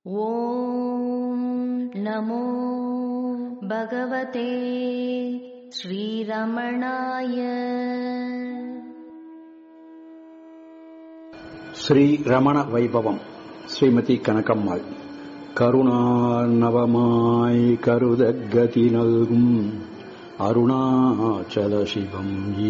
ॐ नमो भगवते श्रीरमणाय ஸ்ரீ ரமண வைபவம் ஸ்ரீமதி கனகம்மாள் கருணாநவமாய் கருதகதி நல்கும் அருணாச்சல சிவம்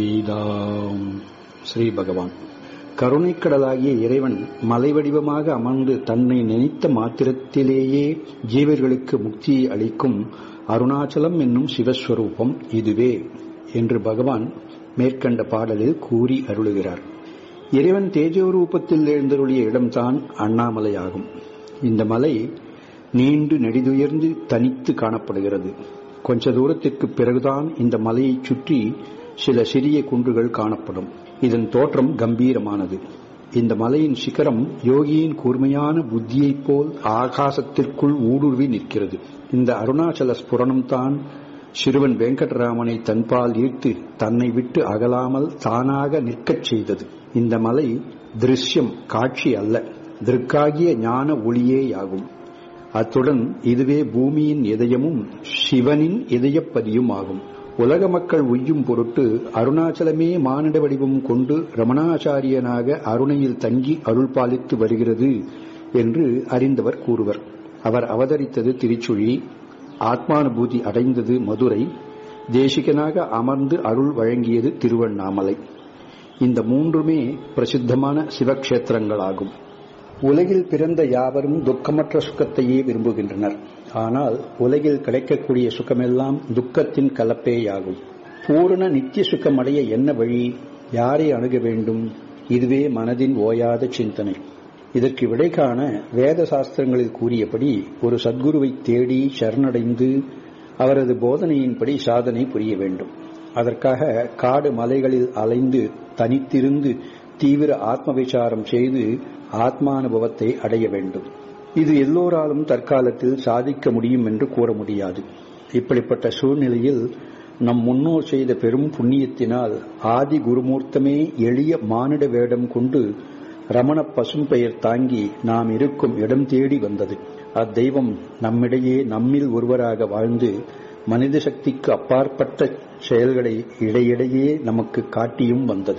ஈதாம் ஸ்ரீ பகவான் கருணைக்கடலாகிய இறைவன் மலை வடிவமாக அமர்ந்து தன்னை நினைத்த மாத்திரத்திலேயே ஜீவர்களுக்கு முக்தியை அளிக்கும் அருணாச்சலம் என்னும் சிவஸ்வரூபம் இதுவே என்று பகவான் மேற்கண்ட பாடலில் கூறி அருளுகிறார் இறைவன் தேஜோரூபத்தில் எழுந்தருளிய இடம்தான் அண்ணாமலையாகும் இந்த மலை நீண்டு நெடிதுயர்ந்து தனித்து காணப்படுகிறது கொஞ்ச தூரத்திற்கு பிறகுதான் இந்த மலையைச் சுற்றி சில சிறிய குன்றுகள் காணப்படும் இதன் தோற்றம் கம்பீரமானது இந்த மலையின் சிகரம் யோகியின் கூர்மையான புத்தியைப் போல் ஆகாசத்திற்குள் ஊடுருவி நிற்கிறது இந்த அருணாச்சல ஸ்புரணம்தான் சிறுவன் வெங்கடராமனை தன்பால் ஈர்த்து தன்னை விட்டு அகலாமல் தானாக நிற்கச் செய்தது இந்த மலை திருஷ்யம் காட்சி அல்ல திருக்காகிய ஞான ஒளியேயாகும் அத்துடன் இதுவே பூமியின் இதயமும் சிவனின் இதயப்பதியும் ஆகும் உலக மக்கள் உய்யும் பொருட்டு அருணாச்சலமே மானிட வடிவம் கொண்டு ரமணாச்சாரியனாக அருணையில் தங்கி அருள் பாலித்து வருகிறது என்று அறிந்தவர் கூறுவர் அவர் அவதரித்தது திருச்சுழி ஆத்மானுபூதி அடைந்தது மதுரை தேசிகனாக அமர்ந்து அருள் வழங்கியது திருவண்ணாமலை இந்த மூன்றுமே பிரசித்தமான சிவக்ஷேத்திரங்களாகும் உலகில் பிறந்த யாவரும் துக்கமற்ற சுகத்தையே விரும்புகின்றனர் ஆனால் உலகில் கிடைக்கக்கூடிய சுகமெல்லாம் துக்கத்தின் கலப்பேயாகும் பூரண நித்திய சுகமடைய என்ன வழி யாரை அணுக வேண்டும் இதுவே மனதின் ஓயாத சிந்தனை இதற்கு விடை காண வேத சாஸ்திரங்களில் கூறியபடி ஒரு சத்குருவை தேடி சரணடைந்து அவரது போதனையின்படி சாதனை புரிய வேண்டும் அதற்காக காடு மலைகளில் அலைந்து தனித்திருந்து தீவிர ஆத்ம விசாரம் செய்து ஆத்மானுபவத்தை அடைய வேண்டும் இது எல்லோராலும் தற்காலத்தில் சாதிக்க முடியும் என்று கூற முடியாது இப்படிப்பட்ட சூழ்நிலையில் நம் முன்னோர் செய்த பெரும் புண்ணியத்தினால் ஆதி குருமூர்த்தமே எளிய மானிட வேடம் கொண்டு ரமண பசும் பெயர் தாங்கி நாம் இருக்கும் இடம் தேடி வந்தது அத்தெய்வம் நம்மிடையே நம்மில் ஒருவராக வாழ்ந்து மனித சக்திக்கு அப்பாற்பட்ட செயல்களை இடையிடையே நமக்கு காட்டியும் வந்தது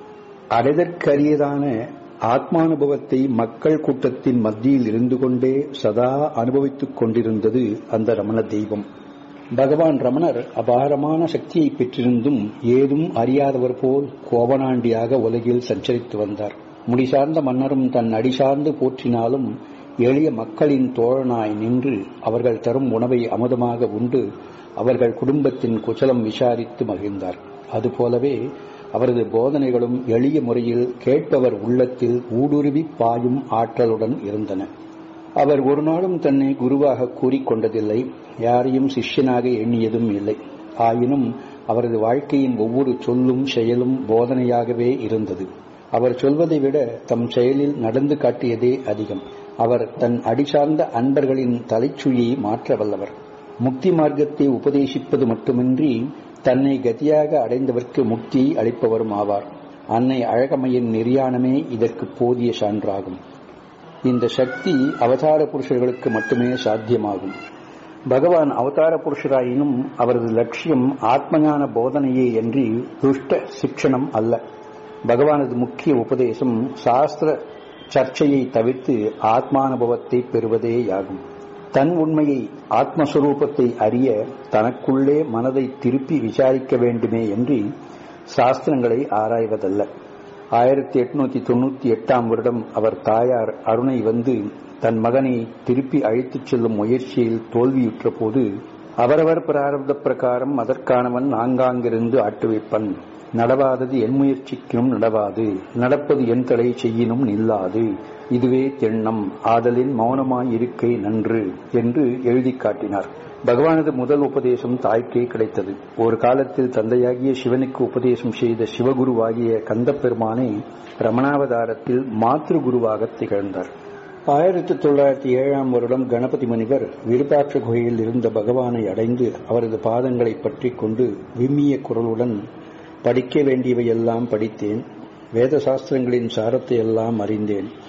அடைதற்கரியதான ஆத்மானுபவத்தை மக்கள் கூட்டத்தின் மத்தியில் இருந்து கொண்டே சதா அனுபவித்துக் கொண்டிருந்தது அந்த ரமண தெய்வம் பகவான் ரமணர் அபாரமான சக்தியை பெற்றிருந்தும் ஏதும் அறியாதவர் போல் கோபனாண்டியாக உலகில் சஞ்சரித்து வந்தார் முடிசார்ந்த மன்னரும் தன் அடிசார்ந்து போற்றினாலும் எளிய மக்களின் தோழனாய் நின்று அவர்கள் தரும் உணவை அமுதமாக உண்டு அவர்கள் குடும்பத்தின் குச்சலம் விசாரித்து மகிழ்ந்தார் அதுபோலவே அவரது போதனைகளும் எளிய முறையில் கேட்பவர் உள்ளத்தில் ஊடுருவி பாயும் ஆற்றலுடன் இருந்தன அவர் ஒரு நாளும் தன்னை குருவாக கூறிக்கொண்டதில்லை யாரையும் சிஷ்யனாக எண்ணியதும் இல்லை ஆயினும் அவரது வாழ்க்கையின் ஒவ்வொரு சொல்லும் செயலும் போதனையாகவே இருந்தது அவர் சொல்வதை விட தம் செயலில் நடந்து காட்டியதே அதிகம் அவர் தன் அடிசார்ந்த அன்பர்களின் தலைச்சுழியை மாற்ற வல்லவர் முக்தி மார்க்கத்தை உபதேசிப்பது மட்டுமின்றி தன்னை கதியாக அடைந்தவர்க்கு முக்தியை அளிப்பவரும் ஆவார் அன்னை அழகமையின் நெறியானமே இதற்கு போதிய சான்றாகும் இந்த சக்தி அவதார புருஷர்களுக்கு மட்டுமே சாத்தியமாகும் பகவான் அவதார புருஷராயினும் அவரது லட்சியம் ஆத்மஞான போதனையே என்று துஷ்ட சிக்ஷணம் அல்ல பகவானது முக்கிய உபதேசம் சாஸ்திர சர்ச்சையை தவிர்த்து ஆத்மானுபவத்தை பெறுவதேயாகும் தன் உண்மையை ஆத்மஸ்வரூபத்தை அறிய தனக்குள்ளே மனதை திருப்பி விசாரிக்க வேண்டுமே என்று சாஸ்திரங்களை ஆராய்வதல்ல ஆயிரத்தி எட்நூத்தி தொண்ணூத்தி எட்டாம் வருடம் அவர் தாயார் அருணை வந்து தன் மகனை திருப்பி அழைத்துச் செல்லும் முயற்சியில் தோல்வியுற்ற போது அவரவர் பிராரப்த பிரகாரம் அதற்கானவன் ஆங்காங்கிருந்து ஆட்டுவிப்பன் நடவாதது என் முயற்சிக்கும் நடவாது நடப்பது என் தடை செய்யினும் நில்லாது இதுவே தெண்ணம் ஆதலின் மௌனமாய் இருக்கை நன்று என்று எழுதி காட்டினார் பகவானது முதல் உபதேசம் தாய்க்கே கிடைத்தது ஒரு காலத்தில் தந்தையாகிய சிவனுக்கு உபதேசம் செய்த சிவகுருவாகிய கந்தப்பெருமானை ரமணாவதாரத்தில் மாத்ரு குருவாக திகழ்ந்தார் ஆயிரத்தி தொள்ளாயிரத்தி ஏழாம் வருடம் கணபதி முனிவர் விருபாட்ச குகையில் இருந்த பகவானை அடைந்து அவரது பாதங்களை பற்றி கொண்டு விம்மிய குரலுடன் படிக்க வேண்டியவையெல்லாம் படித்தேன் வேத சாஸ்திரங்களின் சாரத்தை எல்லாம் அறிந்தேன்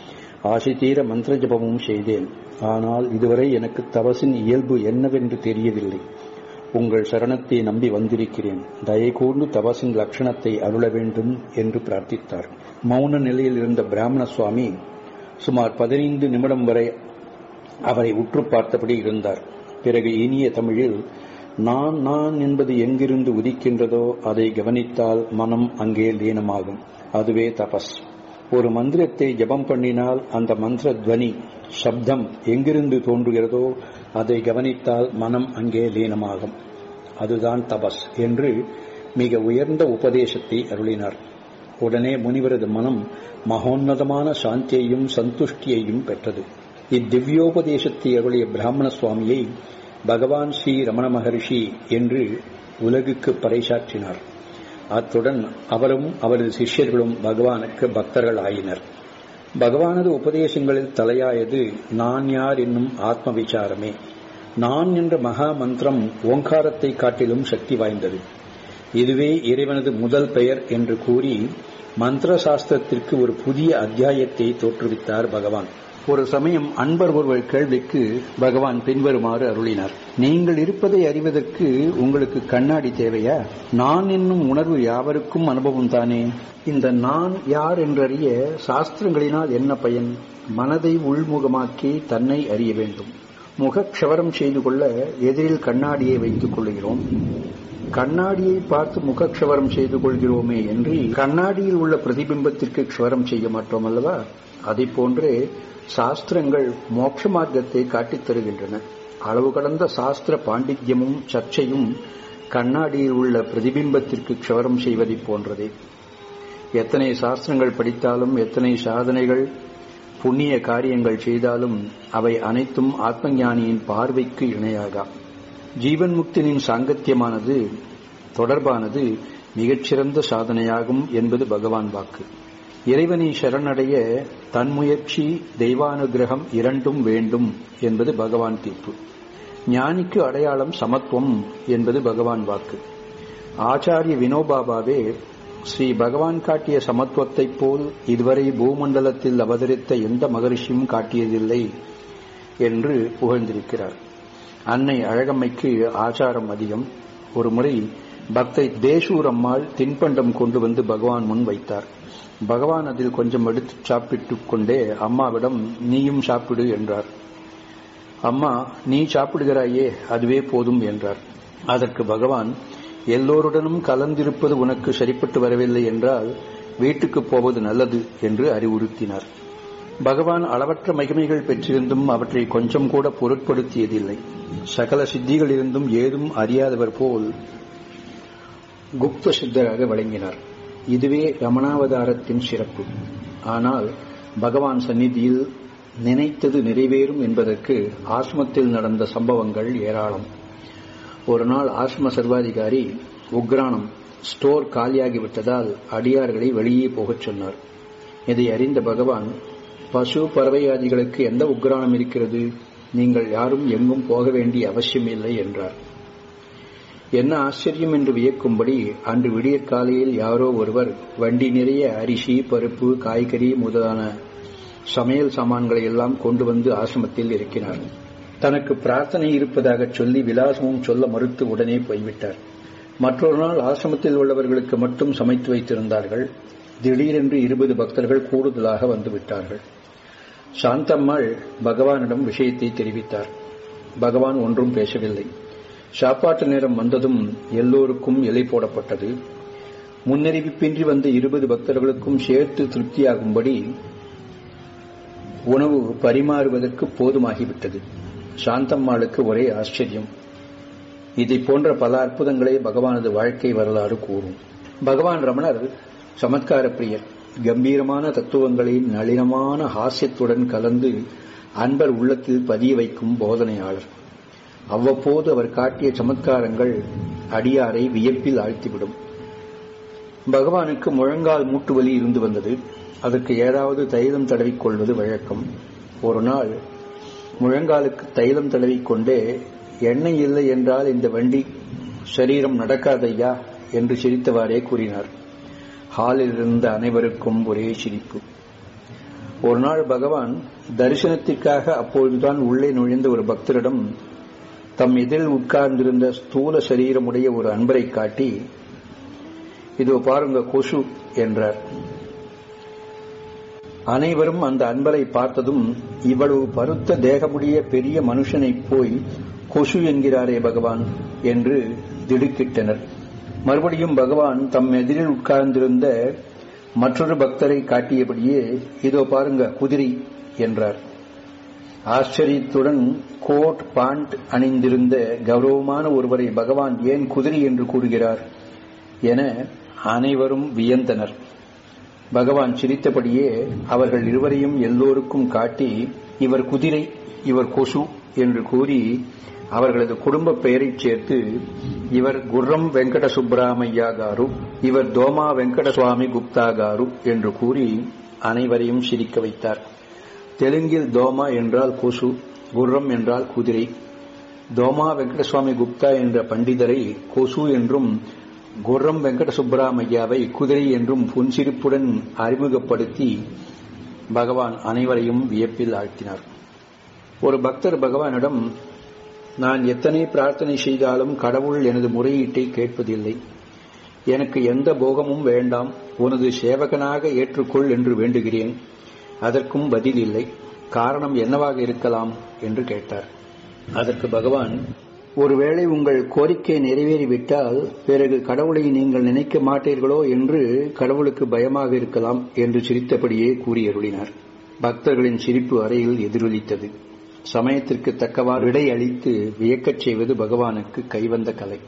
ஆசை தீர மந்திர ஜபமும் செய்தேன் ஆனால் இதுவரை எனக்கு தவசின் இயல்பு என்னவென்று தெரியவில்லை உங்கள் சரணத்தை நம்பி வந்திருக்கிறேன் தயை கூர்ந்து தவசின் லட்சணத்தை அருள வேண்டும் என்று பிரார்த்தித்தார் மௌன நிலையில் இருந்த பிராமண சுவாமி சுமார் பதினைந்து நிமிடம் வரை அவரை உற்று பார்த்தபடி இருந்தார் பிறகு இனிய தமிழில் நான் நான் என்பது எங்கிருந்து உதிக்கின்றதோ அதை கவனித்தால் மனம் அங்கே லீனமாகும் அதுவே தபஸ் ஒரு மந்திரத்தை ஜபம் பண்ணினால் அந்த மந்திர துவனி சப்தம் எங்கிருந்து தோன்றுகிறதோ அதை கவனித்தால் மனம் அங்கே லீனமாகும் அதுதான் தபஸ் என்று மிக உயர்ந்த உபதேசத்தை அருளினார் உடனே முனிவரது மனம் மகோன்னதமான சாந்தியையும் சந்துஷ்டியையும் பெற்றது இத்திவ்யோபதேசத்தை அருளிய பிராமண சுவாமியை பகவான் ஸ்ரீ ரமண மகரிஷி என்று உலகுக்கு பறைசாற்றினார் அத்துடன் அவரும் அவரது சிஷ்யர்களும் பகவானுக்கு பக்தர்கள் ஆயினர் பகவானது உபதேசங்களில் தலையாயது நான் யார் என்னும் ஆத்ம விசாரமே நான் என்ற மகா மந்திரம் ஓங்காரத்தை காட்டிலும் சக்தி வாய்ந்தது இதுவே இறைவனது முதல் பெயர் என்று கூறி மந்திர சாஸ்திரத்திற்கு ஒரு புதிய அத்தியாயத்தை தோற்றுவித்தார் பகவான் ஒரு சமயம் அன்பர் ஒருவர் கேள்விக்கு பகவான் பின்வருமாறு அருளினார் நீங்கள் இருப்பதை அறிவதற்கு உங்களுக்கு கண்ணாடி தேவையா நான் என்னும் உணர்வு யாவருக்கும் அனுபவம் தானே இந்த நான் யார் என்றறிய சாஸ்திரங்களினால் என்ன பயன் மனதை உள்முகமாக்கி தன்னை அறிய வேண்டும் முகக்ஷவரம் செய்து கொள்ள எதிரில் கண்ணாடியை வைத்துக் கொள்கிறோம் கண்ணாடியை பார்த்து முகக்ஷவரம் செய்து கொள்கிறோமே என்று கண்ணாடியில் உள்ள பிரதிபிம்பத்திற்கு க்ஷவரம் செய்ய மாட்டோம் அல்லவா அதை போன்றே சாஸ்திரங்கள் மோட்ச மார்க்கத்தை காட்டித் தருகின்றன அளவு கடந்த சாஸ்திர பாண்டித்யமும் சர்ச்சையும் கண்ணாடியில் உள்ள பிரதிபிம்பத்திற்கு க்ஷவரம் செய்வதைப் போன்றதே எத்தனை சாஸ்திரங்கள் படித்தாலும் எத்தனை சாதனைகள் புண்ணிய காரியங்கள் செய்தாலும் அவை அனைத்தும் ஆத்மஞானியின் பார்வைக்கு இணையாகா ஜீவன் முக்தினின் சாங்கத்தியமானது தொடர்பானது மிகச்சிறந்த சாதனையாகும் என்பது பகவான் வாக்கு இறைவனை சரணடைய தன்முயற்சி தெய்வானுகிரகம் இரண்டும் வேண்டும் என்பது பகவான் தீர்ப்பு ஞானிக்கு அடையாளம் சமத்துவம் என்பது பகவான் வாக்கு ஆச்சாரிய வினோபாபாவே ஸ்ரீ பகவான் காட்டிய சமத்துவத்தைப் போல் இதுவரை பூமண்டலத்தில் அவதரித்த எந்த மகரிஷியும் காட்டியதில்லை என்று புகழ்ந்திருக்கிறார் அன்னை அழகம்மைக்கு ஆச்சாரம் அதிகம் ஒரு முறை பக்தை தேசூர் அம்மாள் தின்பண்டம் கொண்டு வந்து பகவான் முன் வைத்தார் பகவான் அதில் கொஞ்சம் எடுத்து சாப்பிட்டுக் கொண்டே அம்மாவிடம் நீயும் சாப்பிடு என்றார் அம்மா நீ சாப்பிடுகிறாயே அதுவே போதும் என்றார் அதற்கு பகவான் எல்லோருடனும் கலந்திருப்பது உனக்கு சரிப்பட்டு வரவில்லை என்றால் வீட்டுக்கு போவது நல்லது என்று அறிவுறுத்தினார் பகவான் அளவற்ற மகிமைகள் பெற்றிருந்தும் அவற்றை கொஞ்சம் கூட பொருட்படுத்தியதில்லை சகல சித்திகள் இருந்தும் ஏதும் அறியாதவர் போல் குப்த சித்தராக வழங்கினார் இதுவே ரமணாவதாரத்தின் சிறப்பு ஆனால் பகவான் சந்நிதியில் நினைத்தது நிறைவேறும் என்பதற்கு ஆசிரமத்தில் நடந்த சம்பவங்கள் ஏராளம் ஒரு நாள் ஆசிரம சர்வாதிகாரி உக்ரானம் ஸ்டோர் காலியாகிவிட்டதால் அடியார்களை வெளியே போகச் சொன்னார் இதை அறிந்த பகவான் பசு பறவையாதிகளுக்கு எந்த உக்ரானம் இருக்கிறது நீங்கள் யாரும் எங்கும் போக வேண்டிய அவசியமில்லை என்றார் என்ன ஆச்சரியம் என்று வியக்கும்படி அன்று விடியற் காலையில் யாரோ ஒருவர் வண்டி நிறைய அரிசி பருப்பு காய்கறி முதலான சமையல் சாமான்களை எல்லாம் கொண்டு வந்து ஆசிரமத்தில் இறக்கினார் தனக்கு பிரார்த்தனை இருப்பதாக சொல்லி விலாசமும் சொல்ல மறுத்து உடனே போய்விட்டார் மற்றொரு நாள் ஆசிரமத்தில் உள்ளவர்களுக்கு மட்டும் சமைத்து வைத்திருந்தார்கள் திடீரென்று இருபது பக்தர்கள் கூடுதலாக வந்து விட்டார்கள் சாந்தம்மாள் பகவானிடம் விஷயத்தை தெரிவித்தார் பகவான் ஒன்றும் பேசவில்லை சாப்பாட்டு நேரம் வந்ததும் எல்லோருக்கும் இலை போடப்பட்டது முன்னறிவிப்பின்றி வந்த இருபது பக்தர்களுக்கும் சேர்த்து திருப்தியாகும்படி உணவு பரிமாறுவதற்கு போதுமாகிவிட்டது சாந்தம்மாளுக்கு ஒரே ஆச்சரியம் இதை போன்ற பல அற்புதங்களை பகவானது வாழ்க்கை வரலாறு கூறும் பகவான் ரமணர் சமத்கார பிரியர் கம்பீரமான தத்துவங்களை நளினமான ஹாஸ்யத்துடன் கலந்து அன்பர் உள்ளத்தில் பதிய வைக்கும் போதனையாளர் அவ்வப்போது அவர் காட்டிய சமத்காரங்கள் அடியாரை வியப்பில் ஆழ்த்திவிடும் பகவானுக்கு முழங்கால் மூட்டு வலி இருந்து வந்தது அதற்கு ஏதாவது தைலம் தடவிக் கொள்வது வழக்கம் ஒரு நாள் முழங்காலுக்கு தைலம் தடவிக்கொண்டே எண்ணெய் இல்லை என்றால் இந்த வண்டி சரீரம் நடக்காதையா என்று சிரித்தவாறே கூறினார் ஹாலில் இருந்த அனைவருக்கும் ஒரே சிரிப்பு ஒரு நாள் பகவான் தரிசனத்திற்காக அப்பொழுதுதான் உள்ளே நுழைந்த ஒரு பக்தரிடம் தம் எதிரில் உட்கார்ந்திருந்த ஸ்தூல சரீரமுடைய ஒரு அன்பரை காட்டி இதோ பாருங்க கொசு என்றார் அனைவரும் அந்த அன்பரை பார்த்ததும் இவ்வளவு பருத்த தேகமுடைய பெரிய மனுஷனைப் போய் கொசு என்கிறாரே பகவான் என்று திடுக்கிட்டனர் மறுபடியும் பகவான் தம் எதிரில் உட்கார்ந்திருந்த மற்றொரு பக்தரை காட்டியபடியே இதோ பாருங்க குதிரை என்றார் ஆச்சரியத்துடன் கோட் பாண்ட் அணிந்திருந்த கௌரவமான ஒருவரை பகவான் ஏன் குதிரை என்று கூறுகிறார் என அனைவரும் வியந்தனர் பகவான் சிரித்தபடியே அவர்கள் இருவரையும் எல்லோருக்கும் காட்டி இவர் குதிரை இவர் கொசு என்று கூறி அவர்களது குடும்ப பெயரைச் சேர்த்து இவர் குர்ரம் வெங்கட சுப்பிராமையா காரு இவர் தோமா வெங்கட சுவாமி குப்தா காரு என்று கூறி அனைவரையும் சிரிக்க வைத்தார் தெலுங்கில் தோமா என்றால் கொசு குர்ரம் என்றால் குதிரை தோமா வெங்கடசுவாமி குப்தா என்ற பண்டிதரை கொசு என்றும் குர்ரம் வெங்கட சுப்பராமையாவை குதிரை என்றும் புன்சிரிப்புடன் அறிமுகப்படுத்தி பகவான் அனைவரையும் வியப்பில் ஆழ்த்தினார் ஒரு பக்தர் பகவானிடம் நான் எத்தனை பிரார்த்தனை செய்தாலும் கடவுள் எனது முறையீட்டை கேட்பதில்லை எனக்கு எந்த போகமும் வேண்டாம் உனது சேவகனாக ஏற்றுக்கொள் என்று வேண்டுகிறேன் அதற்கும் பதில் இல்லை காரணம் என்னவாக இருக்கலாம் என்று கேட்டார் அதற்கு பகவான் ஒருவேளை உங்கள் கோரிக்கை நிறைவேறிவிட்டால் பிறகு கடவுளை நீங்கள் நினைக்க மாட்டீர்களோ என்று கடவுளுக்கு பயமாக இருக்கலாம் என்று சிரித்தபடியே கூறியருளினார் பக்தர்களின் சிரிப்பு அறையில் எதிரொலித்தது சமயத்திற்கு தக்கவாறு விடை அளித்து வியக்கச் செய்வது பகவானுக்கு கைவந்த கலை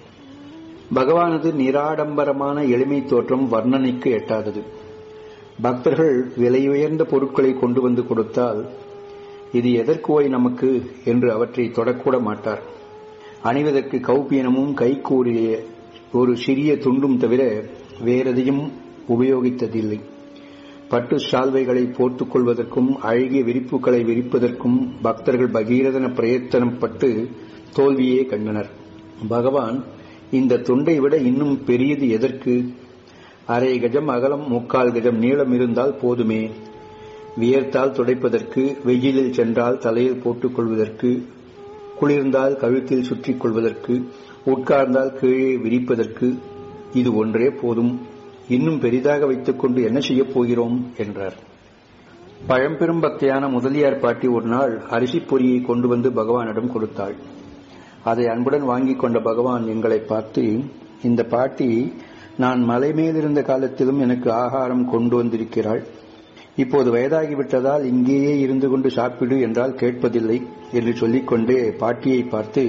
பகவானது நிராடம்பரமான எளிமை தோற்றம் வர்ணனைக்கு எட்டாதது பக்தர்கள் விலையுயர்ந்த பொருட்களை கொண்டு வந்து கொடுத்தால் இது எதற்கு ஓய் நமக்கு என்று அவற்றை தொடக்கூட மாட்டார் அணிவதற்கு கௌப்பீனமும் கைகூறிய ஒரு சிறிய துண்டும் தவிர வேறெதையும் உபயோகித்ததில்லை பட்டு சால்வைகளை போர்த்துக் கொள்வதற்கும் அழகிய விரிப்புகளை விரிப்பதற்கும் பக்தர்கள் பகீரதன பிரயத்தனம் பட்டு தோல்வியே கண்டனர் பகவான் இந்த துண்டை விட இன்னும் பெரியது எதற்கு அரை கஜம் அகலம் முக்கால் கஜம் நீளம் இருந்தால் போதுமே வியர்த்தால் துடைப்பதற்கு வெயிலில் சென்றால் தலையில் போட்டுக் கொள்வதற்கு குளிர்ந்தால் கழுத்தில் சுற்றிக் கொள்வதற்கு உட்கார்ந்தால் கீழே விரிப்பதற்கு இது ஒன்றே போதும் இன்னும் பெரிதாக வைத்துக் கொண்டு என்ன செய்யப் போகிறோம் என்றார் பழம்பெரும் பக்தியான முதலியார் பாட்டி ஒரு நாள் அரிசி பொரியை கொண்டு வந்து பகவானிடம் கொடுத்தாள் அதை அன்புடன் வாங்கிக் கொண்ட பகவான் எங்களை பார்த்து இந்த பாட்டி நான் மலை மேலிருந்த காலத்திலும் எனக்கு ஆகாரம் கொண்டு வந்திருக்கிறாள் இப்போது வயதாகிவிட்டதால் இங்கேயே இருந்து கொண்டு சாப்பிடு என்றால் கேட்பதில்லை என்று சொல்லிக்கொண்டே பாட்டியை பார்த்து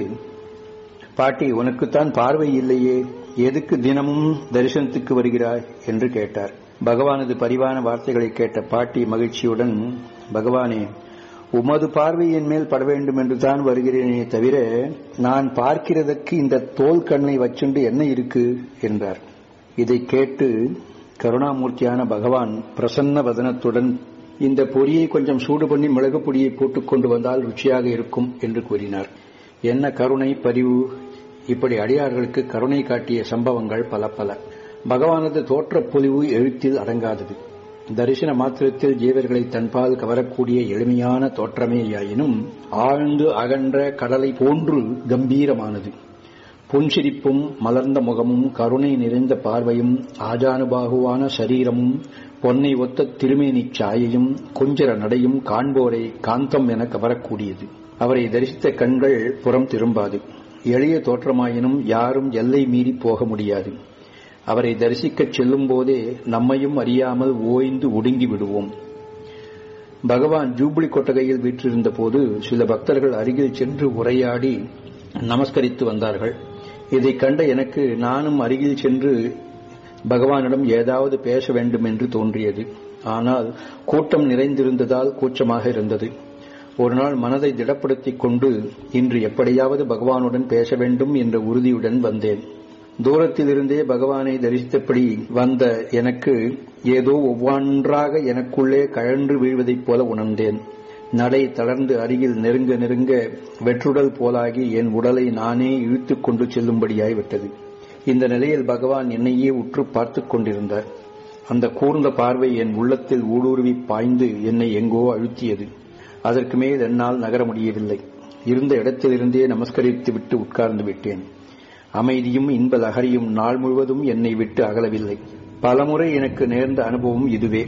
பாட்டி உனக்குத்தான் பார்வை இல்லையே எதுக்கு தினமும் தரிசனத்துக்கு வருகிறாய் என்று கேட்டார் பகவானது பரிவான வார்த்தைகளை கேட்ட பாட்டி மகிழ்ச்சியுடன் பகவானே உமது பார்வை என் மேல் பட வேண்டும் என்று தான் வருகிறேனே தவிர நான் பார்க்கிறதற்கு இந்த தோல் கண்ணை வச்சுண்டு என்ன இருக்கு என்றார் இதை கேட்டு கருணாமூர்த்தியான பகவான் பிரசன்ன வதனத்துடன் இந்த பொரியை கொஞ்சம் சூடு பண்ணி மிளகு பொடியை போட்டுக் கொண்டு வந்தால் ருச்சியாக இருக்கும் என்று கூறினார் என்ன கருணை பரிவு இப்படி அடியார்களுக்கு கருணை காட்டிய சம்பவங்கள் பல பல பகவானது தோற்றப் பொலிவு எழுத்தில் அடங்காதது தரிசன மாத்திரத்தில் ஜீவர்களை தன்பால் கவரக்கூடிய எளிமையான தோற்றமேயாயினும் ஆழ்ந்து அகன்ற கடலை போன்று கம்பீரமானது புன்சிரிப்பும் மலர்ந்த முகமும் கருணை நிறைந்த பார்வையும் ஆஜானுபாகுவான சரீரமும் பொன்னை ஒத்த திருமேனி சாயையும் கொஞ்சர நடையும் காண்போரை காந்தம் என கவரக்கூடியது அவரை தரிசித்த கண்கள் புறம் திரும்பாது எளிய தோற்றமாயினும் யாரும் எல்லை மீறி போக முடியாது அவரை தரிசிக்கச் செல்லும் போதே நம்மையும் அறியாமல் ஓய்ந்து ஒடுங்கி விடுவோம் பகவான் ஜூப்ளி கொட்டகையில் வீற்றிருந்த போது சில பக்தர்கள் அருகில் சென்று உரையாடி நமஸ்கரித்து வந்தார்கள் இதை கண்ட எனக்கு நானும் அருகில் சென்று பகவானிடம் ஏதாவது பேச வேண்டும் என்று தோன்றியது ஆனால் கூட்டம் நிறைந்திருந்ததால் கூச்சமாக இருந்தது ஒரு நாள் மனதை திடப்படுத்திக் கொண்டு இன்று எப்படியாவது பகவானுடன் பேச வேண்டும் என்ற உறுதியுடன் வந்தேன் தூரத்திலிருந்தே பகவானை தரிசித்தபடி வந்த எனக்கு ஏதோ ஒவ்வொன்றாக எனக்குள்ளே கழன்று வீழ்வதைப் போல உணர்ந்தேன் நடை தளர்ந்து அருகில் நெருங்க நெருங்க வெற்றுடல் போலாகி என் உடலை நானே இழுத்துக் கொண்டு செல்லும்படியாய் விட்டது இந்த நிலையில் பகவான் என்னையே உற்று பார்த்துக் கொண்டிருந்தார் அந்த கூர்ந்த பார்வை என் உள்ளத்தில் ஊடுருவி பாய்ந்து என்னை எங்கோ அழுத்தியது அதற்கு மேல் என்னால் நகர முடியவில்லை இருந்த இடத்திலிருந்தே நமஸ்கரித்து விட்டு உட்கார்ந்து விட்டேன் அமைதியும் இன்ப லகரியும் நாள் முழுவதும் என்னை விட்டு அகலவில்லை பலமுறை எனக்கு நேர்ந்த அனுபவம் இதுவே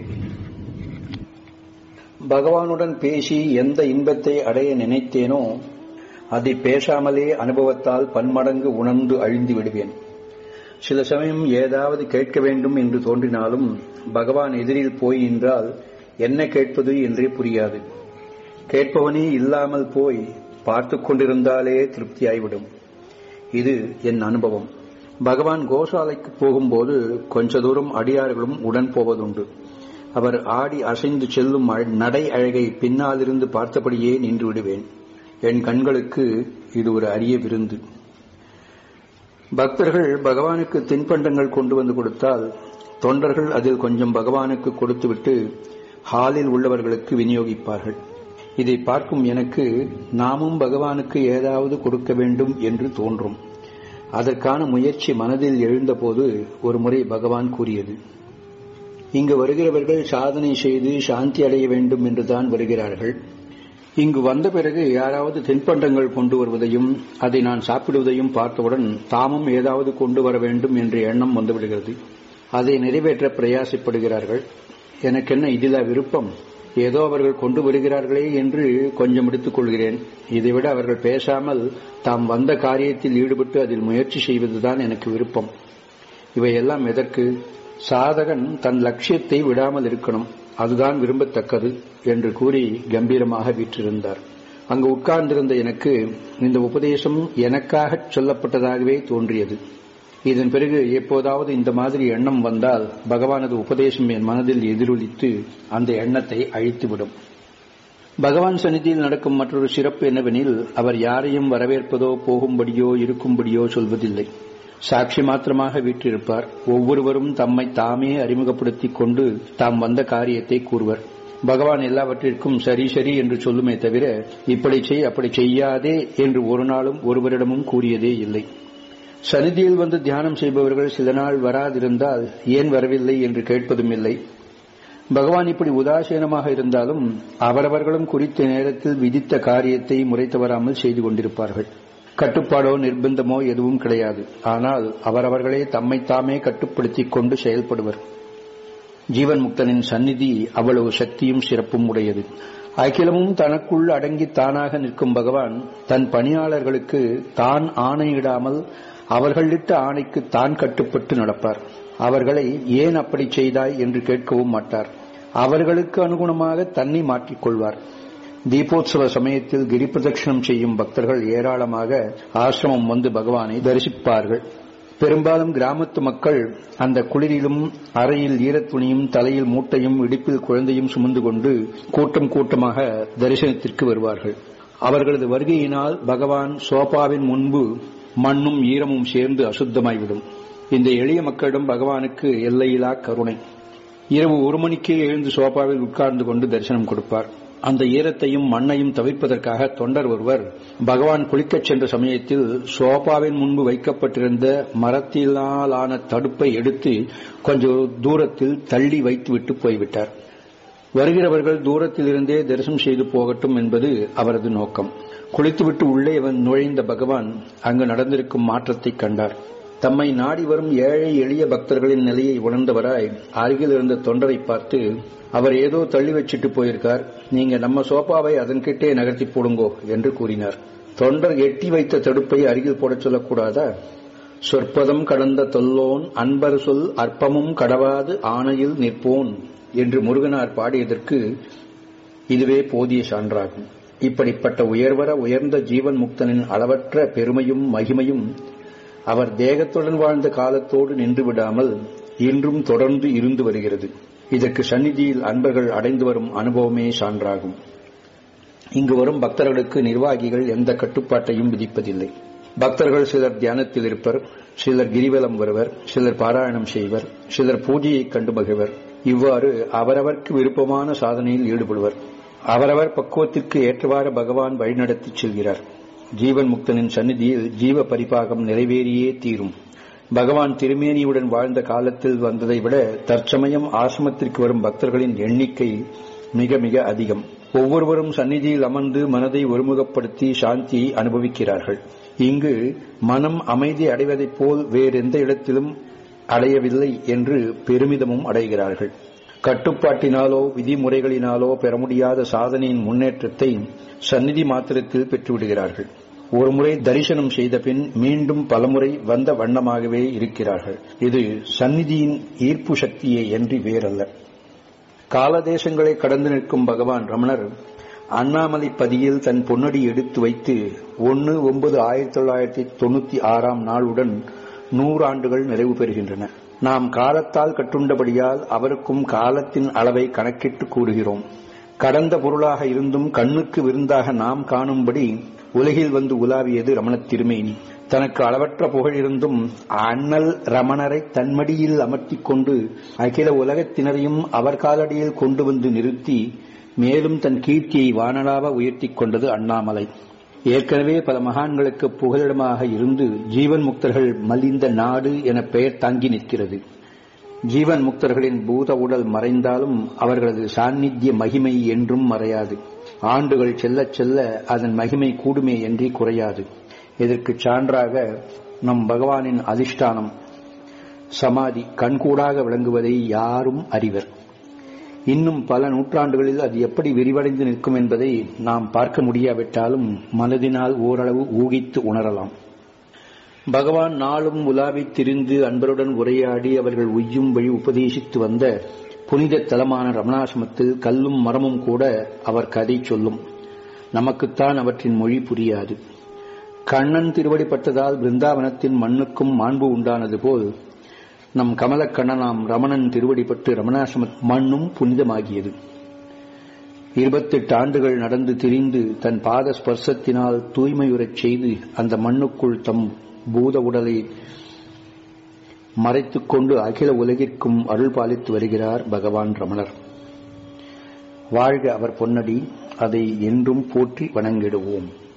பகவானுடன் பேசி எந்த இன்பத்தை அடைய நினைத்தேனோ அதை பேசாமலே அனுபவத்தால் பன்மடங்கு உணர்ந்து அழிந்து விடுவேன் சில சமயம் ஏதாவது கேட்க வேண்டும் என்று தோன்றினாலும் பகவான் எதிரில் போய் நின்றால் என்ன கேட்பது என்றே புரியாது கேட்பவனே இல்லாமல் போய் பார்த்து கொண்டிருந்தாலே திருப்தியாய்விடும் இது என் அனுபவம் பகவான் கோசாலைக்கு போகும்போது கொஞ்ச தூரம் அடியார்களும் உடன் போவதுண்டு அவர் ஆடி அசைந்து செல்லும் நடை அழகை பின்னாலிருந்து பார்த்தபடியே நின்று விடுவேன் என் கண்களுக்கு இது ஒரு அரிய விருந்து பக்தர்கள் பகவானுக்கு தின்பண்டங்கள் கொண்டு வந்து கொடுத்தால் தொண்டர்கள் அதில் கொஞ்சம் பகவானுக்கு கொடுத்துவிட்டு ஹாலில் உள்ளவர்களுக்கு விநியோகிப்பார்கள் இதை பார்க்கும் எனக்கு நாமும் பகவானுக்கு ஏதாவது கொடுக்க வேண்டும் என்று தோன்றும் அதற்கான முயற்சி மனதில் எழுந்தபோது ஒரு முறை பகவான் கூறியது இங்கு வருகிறவர்கள் சாதனை செய்து சாந்தி அடைய வேண்டும் என்றுதான் வருகிறார்கள் இங்கு வந்த பிறகு யாராவது தின்பண்டங்கள் கொண்டு வருவதையும் அதை நான் சாப்பிடுவதையும் பார்த்தவுடன் தாமும் ஏதாவது கொண்டு வர வேண்டும் என்ற எண்ணம் வந்துவிடுகிறது அதை நிறைவேற்ற பிரயாசப்படுகிறார்கள் எனக்கென்ன இதில விருப்பம் ஏதோ அவர்கள் கொண்டு வருகிறார்களே என்று கொஞ்சம் எடுத்துக் கொள்கிறேன் இதைவிட அவர்கள் பேசாமல் தாம் வந்த காரியத்தில் ஈடுபட்டு அதில் முயற்சி செய்வதுதான் எனக்கு விருப்பம் இவையெல்லாம் எதற்கு சாதகன் தன் லட்சியத்தை விடாமல் இருக்கணும் அதுதான் விரும்பத்தக்கது என்று கூறி கம்பீரமாக வீற்றிருந்தார் அங்கு உட்கார்ந்திருந்த எனக்கு இந்த உபதேசம் எனக்காக சொல்லப்பட்டதாகவே தோன்றியது இதன் பிறகு எப்போதாவது இந்த மாதிரி எண்ணம் வந்தால் பகவானது உபதேசம் என் மனதில் எதிரொலித்து அந்த எண்ணத்தை அழித்துவிடும் பகவான் சந்நிதியில் நடக்கும் மற்றொரு சிறப்பு என்னவெனில் அவர் யாரையும் வரவேற்பதோ போகும்படியோ இருக்கும்படியோ சொல்வதில்லை சாட்சி மாத்திரமாக வீற்றிருப்பார் ஒவ்வொருவரும் தம்மை தாமே அறிமுகப்படுத்திக் கொண்டு தாம் வந்த காரியத்தை கூறுவர் பகவான் எல்லாவற்றிற்கும் சரி சரி என்று சொல்லுமே தவிர இப்படி செய் அப்படி செய்யாதே என்று ஒரு நாளும் ஒருவரிடமும் கூறியதே இல்லை சந்நிதியில் வந்து தியானம் செய்பவர்கள் சில நாள் வராதிருந்தால் ஏன் வரவில்லை என்று கேட்பதும் இல்லை பகவான் இப்படி உதாசீனமாக இருந்தாலும் அவரவர்களும் குறித்த நேரத்தில் விதித்த காரியத்தை முறை தவறாமல் செய்து கொண்டிருப்பார்கள் கட்டுப்பாடோ நிர்பந்தமோ எதுவும் கிடையாது ஆனால் அவரவர்களே தம்மை தாமே கட்டுப்படுத்திக் கொண்டு செயல்படுவர் ஜீவன் முக்தனின் சந்நிதி அவ்வளவு சக்தியும் சிறப்பும் உடையது அகிலமும் தனக்குள் அடங்கி தானாக நிற்கும் பகவான் தன் பணியாளர்களுக்கு தான் ஆணையிடாமல் அவர்களிட்ட ஆணைக்கு தான் கட்டுப்பட்டு நடப்பார் அவர்களை ஏன் அப்படி செய்தாய் என்று கேட்கவும் மாட்டார் அவர்களுக்கு அனுகுணமாக தன்னை மாற்றிக்கொள்வார் தீபோத்சவ சமயத்தில் கிரி பிரதட்சணம் செய்யும் பக்தர்கள் ஏராளமாக ஆசிரமம் வந்து பகவானை தரிசிப்பார்கள் பெரும்பாலும் கிராமத்து மக்கள் அந்த குளிரிலும் அறையில் ஈரத்துணியும் தலையில் மூட்டையும் இடுப்பில் குழந்தையும் சுமந்து கொண்டு கூட்டம் கூட்டமாக தரிசனத்திற்கு வருவார்கள் அவர்களது வருகையினால் பகவான் சோபாவின் முன்பு மண்ணும் ஈரமும் சேர்ந்து அசுத்தமாய்விடும் இந்த எளிய மக்களிடம் பகவானுக்கு எல்லையிலா கருணை இரவு ஒரு மணிக்கே எழுந்து சோபாவில் உட்கார்ந்து கொண்டு தரிசனம் கொடுப்பார் அந்த ஈரத்தையும் மண்ணையும் தவிர்ப்பதற்காக தொண்டர் ஒருவர் பகவான் குளிக்கச் சென்ற சமயத்தில் சோபாவின் முன்பு வைக்கப்பட்டிருந்த மரத்திலான தடுப்பை எடுத்து கொஞ்சம் தூரத்தில் தள்ளி வைத்துவிட்டு போய்விட்டார் வருகிறவர்கள் தூரத்தில் இருந்தே தரிசனம் செய்து போகட்டும் என்பது அவரது நோக்கம் குளித்துவிட்டு உள்ளே நுழைந்த பகவான் அங்கு நடந்திருக்கும் மாற்றத்தை கண்டார் தம்மை நாடி வரும் ஏழை எளிய பக்தர்களின் நிலையை உணர்ந்தவராய் அருகில் இருந்த தொண்டரை பார்த்து அவர் ஏதோ தள்ளி வச்சிட்டு போயிருக்கார் நீங்க நம்ம சோபாவை அதன்கிட்டே நகர்த்தி போடுங்கோ என்று கூறினார் தொண்டர் எட்டி வைத்த தடுப்பை அருகில் போடச் சொல்லக்கூடாதா சொற்பதம் கடந்த தொல்லோன் அன்பர் சொல் அற்பமும் கடவாது ஆணையில் நிற்போன் என்று முருகனார் பாடியதற்கு இதுவே போதிய சான்றாகும் இப்படிப்பட்ட உயர்வர உயர்ந்த ஜீவன் முக்தனின் அளவற்ற பெருமையும் மகிமையும் அவர் தேகத்துடன் வாழ்ந்த காலத்தோடு நின்று விடாமல் இன்றும் தொடர்ந்து இருந்து வருகிறது இதற்கு சந்நிதியில் அன்பர்கள் அடைந்து வரும் அனுபவமே சான்றாகும் இங்கு வரும் பக்தர்களுக்கு நிர்வாகிகள் எந்த கட்டுப்பாட்டையும் விதிப்பதில்லை பக்தர்கள் சிலர் தியானத்தில் இருப்பர் சிலர் கிரிவலம் வருவர் சிலர் பாராயணம் செய்வர் சிலர் பூஜையை கண்டு மகிழ்வர் இவ்வாறு அவரவர்க்கு விருப்பமான சாதனையில் ஈடுபடுவர் அவரவர் பக்குவத்திற்கு ஏற்றவாறு பகவான் வழிநடத்திச் செல்கிறார் ஜீவன் முக்தனின் சந்நிதியில் ஜீவ பரிபாகம் நிறைவேறியே தீரும் பகவான் திருமேனியுடன் வாழ்ந்த காலத்தில் வந்ததை விட தற்சமயம் ஆசிரமத்திற்கு வரும் பக்தர்களின் எண்ணிக்கை மிக மிக அதிகம் ஒவ்வொருவரும் சந்நிதியில் அமர்ந்து மனதை ஒருமுகப்படுத்தி சாந்தியை அனுபவிக்கிறார்கள் இங்கு மனம் அமைதி அடைவதைப் போல் வேறெந்த இடத்திலும் அடையவில்லை என்று பெருமிதமும் அடைகிறார்கள் கட்டுப்பாட்டினாலோ விதிமுறைகளினாலோ பெற முடியாத சாதனையின் முன்னேற்றத்தை சந்நிதி மாத்திரத்தில் பெற்றுவிடுகிறார்கள் ஒருமுறை தரிசனம் செய்த பின் மீண்டும் பலமுறை வந்த வண்ணமாகவே இருக்கிறார்கள் இது சந்நிதியின் ஈர்ப்பு சக்தியே என்று வேறல்ல காலதேசங்களை கடந்து நிற்கும் பகவான் ரமணர் அண்ணாமலை பதியில் தன் பொன்னடி எடுத்து வைத்து ஒன்று ஒன்பது ஆயிரத்தி தொள்ளாயிரத்தி தொண்ணூத்தி ஆறாம் நாளுடன் நூறாண்டுகள் நிறைவு பெறுகின்றன நாம் காலத்தால் கட்டுண்டபடியால் அவருக்கும் காலத்தின் அளவை கணக்கிட்டு கூறுகிறோம் கடந்த பொருளாக இருந்தும் கண்ணுக்கு விருந்தாக நாம் காணும்படி உலகில் வந்து உலாவியது ரமணத் திருமேனி தனக்கு அளவற்ற புகழ் இருந்தும் அண்ணல் ரமணரை தன்மடியில் அமர்த்திக் கொண்டு அகில உலகத்தினரையும் அவர் காலடியில் கொண்டு வந்து நிறுத்தி மேலும் தன் கீர்த்தியை வானலாக உயர்த்திக் கொண்டது அண்ணாமலை ஏற்கனவே பல மகான்களுக்கு புகலிடமாக இருந்து ஜீவன் முக்தர்கள் மலிந்த நாடு என பெயர் தாங்கி நிற்கிறது ஜீவன் முக்தர்களின் பூத உடல் மறைந்தாலும் அவர்களது சாநித்திய மகிமை என்றும் மறையாது ஆண்டுகள் செல்லச் செல்ல அதன் மகிமை கூடுமே என்றே குறையாது இதற்கு சான்றாக நம் பகவானின் அதிஷ்டானம் சமாதி கண்கூடாக விளங்குவதை யாரும் அறிவர் இன்னும் பல நூற்றாண்டுகளில் அது எப்படி விரிவடைந்து நிற்கும் என்பதை நாம் பார்க்க முடியாவிட்டாலும் மனதினால் ஓரளவு ஊகித்து உணரலாம் பகவான் நாளும் உலாவித் திரிந்து அன்பருடன் உரையாடி அவர்கள் உய்யும் வழி உபதேசித்து வந்த புனித தலமான ரமணாசிரமத்தில் கல்லும் மரமும் கூட அவர் கதை சொல்லும் நமக்குத்தான் அவற்றின் மொழி புரியாது கண்ணன் திருவடிப்பட்டதால் பிருந்தாவனத்தின் மண்ணுக்கும் மாண்பு உண்டானது போல் நம் கமலக்கண்ணனாம் ரமணன் திருவடிப்பட்டு ரமணாசிரம மண்ணும் புனிதமாகியது இருபத்தெட்டு ஆண்டுகள் நடந்து திரிந்து தன் பாத ஸ்பர்சத்தினால் தூய்மையுறச் செய்து அந்த மண்ணுக்குள் தம் பூத உடலை மறைத்துக் கொண்டு அகில உலகிற்கும் அருள் பாலித்து வருகிறார் பகவான் ரமணர் வாழ்க அவர் பொன்னடி அதை என்றும் போற்றி வணங்கிடுவோம்